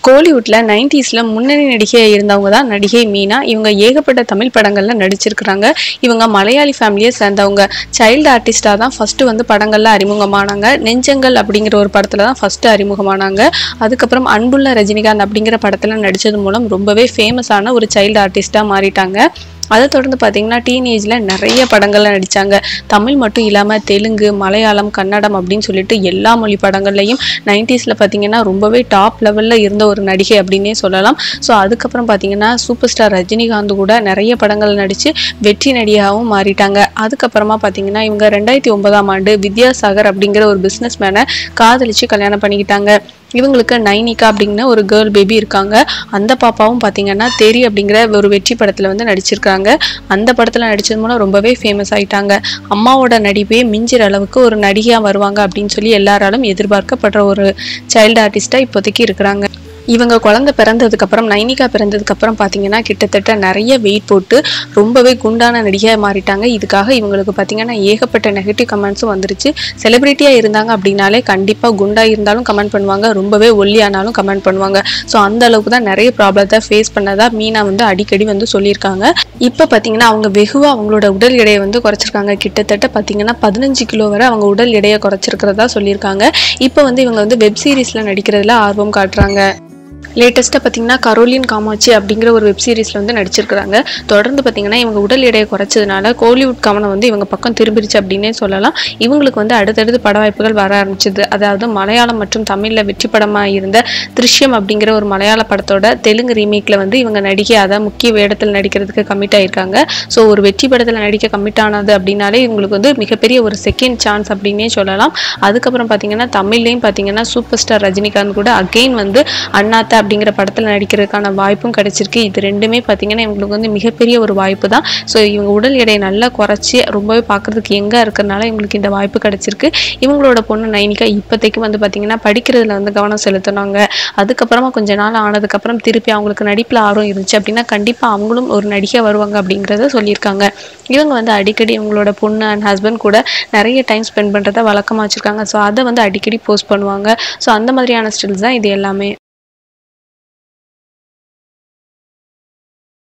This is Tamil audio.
கோலிவுட்ல நைன்டிஸ்ல முன்னணி நடிகையாக இருந்தவங்க தான் நடிகை மீனா இவங்க ஏகப்பட்ட தமிழ் படங்கள்ல நடிச்சிருக்கிறாங்க இவங்க மலையாளி ஃபேமிலியை சேர்ந்தவங்க சைல்டு ஆர்டிஸ்டாக தான் ஃபர்ஸ்ட் வந்து படங்கள்ல அறிமுகமானாங்க நெஞ்சங்கள் அப்படிங்கிற ஒரு படத்துல தான் ஃபர்ஸ்ட் அறிமுகமானாங்க அதுக்கப்புறம் அன்புள்ள ரஜினிகாந்த் அப்படிங்கிற படத்துல நடிச்சது மூலம் ரொம்பவே ஃபேமஸான ஒரு சைல்டு ஆர்டிஸ்டாக மாறிட்டாங்க அதை தொடர்ந்து பார்த்தீங்கன்னா டீனேஜில் நிறைய படங்கள்ல நடித்தாங்க தமிழ் மட்டும் இல்லாமல் தெலுங்கு மலையாளம் கன்னடம் அப்படின்னு சொல்லிட்டு எல்லா மொழி படங்கள்லையும் நைன்டிஸில் பார்த்தீங்கன்னா ரொம்பவே டாப் லெவலில் இருந்த ஒரு நடிகை அப்படின்னே சொல்லலாம் ஸோ அதுக்கப்புறம் பார்த்தீங்கன்னா சூப்பர் ஸ்டார் ரஜினிகாந்த் கூட நிறைய படங்கள் நடித்து வெற்றி நடிகையாகவும் மாறிட்டாங்க அதுக்கப்புறமா பார்த்தீங்கன்னா இவங்க ரெண்டாயிரத்தி ஒன்பதாம் ஆண்டு வித்யாசாகர் அப்படிங்கிற ஒரு பிஸ்னஸ் மேனை காதலிச்சு கல்யாணம் பண்ணிக்கிட்டாங்க இவங்களுக்கு நைனிகா அப்படிங்கிற ஒரு கேர்ள் பேபி இருக்காங்க அந்த பாப்பாவும் பார்த்தீங்கன்னா தெரி அப்படிங்கிற ஒரு வெற்றி படத்தில் வந்து நடிச்சிருக்காங்க அந்த படத்தில் நடிச்சது மூலம் ரொம்பவே ஃபேமஸ் ஆயிட்டாங்க அம்மாவோட நடிப்பே மிஞ்சிற அளவுக்கு ஒரு நடிகையாக வருவாங்க அப்படின்னு சொல்லி எல்லாராலும் எதிர்பார்க்கப்படுற ஒரு சைல்டு ஆர்டிஸ்டாக இப்போதைக்கு இருக்கிறாங்க இவங்க குழந்தை பிறந்ததுக்கு அப்புறம் நைனிகா பிறந்ததுக்கு அப்புறம் பார்த்தீங்கன்னா கிட்டத்தட்ட நிறைய வெயிட் போட்டு ரொம்பவே குண்டான நடிகையாக மாறிட்டாங்க இதுக்காக இவங்களுக்கு பார்த்தீங்கன்னா ஏகப்பட்ட நெகட்டிவ் கமெண்ட்ஸும் வந்துருச்சு செலிபிரிட்டியாக இருந்தாங்க அப்படின்னாலே கண்டிப்பாக குண்டாக இருந்தாலும் கமெண்ட் பண்ணுவாங்க ரொம்பவே ஒல்லியானாலும் கமெண்ட் பண்ணுவாங்க ஸோ அந்த அளவுக்கு தான் நிறைய ப்ராப்ளத்தை ஃபேஸ் பண்ணதா மீனா வந்து அடிக்கடி வந்து சொல்லியிருக்காங்க இப்போ பார்த்தீங்கன்னா அவங்க வெகுவாக அவங்களோட உடல் எடையை வந்து குறைச்சிருக்காங்க கிட்டத்தட்ட பார்த்தீங்கன்னா பதினஞ்சு கிலோ வரை அவங்க உடல் எடையை குறைச்சிருக்கிறதா சொல்லியிருக்காங்க இப்போ வந்து இவங்க வந்து வெப் சீரிஸில் நடிக்கிறதுல ஆர்வம் காட்டுறாங்க லேட்டஸ்ட்டாக பார்த்தீங்கன்னா கரோலின் காமாட்சி அப்படிங்கிற ஒரு வெப் சீரிஸில் வந்து நடிச்சிருக்கிறாங்க தொடர்ந்து பார்த்தீங்கன்னா இவங்க உடல் எடையை குறைச்சதுனால கோலிவுட் கவனம் வந்து இவங்க பக்கம் திரும்பிடுச்சு அப்படின்னே சொல்லலாம் இவங்களுக்கு வந்து அடுத்தடுத்து பட வாய்ப்புகள் வர ஆரம்பிச்சது அதாவது மலையாளம் மற்றும் தமிழில் வெற்றி படமாக இருந்த திருஷ்யம் அப்படிங்கிற ஒரு மலையாள படத்தோட தெலுங்கு ரீமேக்கில் வந்து இவங்க நடிகை அதான் முக்கிய வேடத்தில் நடிக்கிறதுக்கு கமிட் ஆயிருக்காங்க ஸோ ஒரு வெற்றி படத்தில் நடிக்க கமிட் ஆனது அப்படின்னாலே இவங்களுக்கு வந்து மிகப்பெரிய ஒரு செகண்ட் சான்ஸ் அப்படின்னே சொல்லலாம் அதுக்கப்புறம் பார்த்தீங்கன்னா தமிழ்லையும் பார்த்தீங்கன்னா சூப்பர் ஸ்டார் ரஜினிகாந்த் கூட அகெயின் வந்து அண்ணாத்த அப்படிங்கிற படத்தில் நடிக்கிறதுக்கான வாய்ப்பும் கிடைச்சிருக்கு இது ரெண்டுமே பார்த்தீங்கன்னா இவங்களுக்கு வந்து மிகப்பெரிய ஒரு வாய்ப்பு தான் ஸோ இவங்க உடல் எடையை நல்லா குறைச்சி ரொம்பவே பார்க்குறதுக்கு எங்கே இருக்கிறனால இவங்களுக்கு இந்த வாய்ப்பு கிடைச்சிருக்கு இவங்களோட பொண்ணு நைனிகா இப்போதைக்கு வந்து பார்த்தீங்கன்னா படிக்கிறதுல வந்து கவனம் செலுத்தினாங்க அதுக்கப்புறமா கொஞ்ச நாள் ஆனதுக்கப்புறம் திருப்பி அவங்களுக்கு நடிப்பில் ஆர்வம் இருந்துச்சு அப்படின்னா கண்டிப்பாக அவங்களும் ஒரு நடிகை வருவாங்க அப்படிங்கிறத சொல்லியிருக்காங்க இவங்க வந்து அடிக்கடி இவங்களோட பொண்ணு அண்ட் ஹஸ்பண்ட் கூட நிறைய டைம் ஸ்பெண்ட் பண்ணுறத வழக்கமாக வச்சுருக்காங்க ஸோ அதை வந்து அடிக்கடி போஸ்ட் பண்ணுவாங்க ஸோ அந்த மாதிரியான ஸ்டில்ஸ் தான் இது எல்லாமே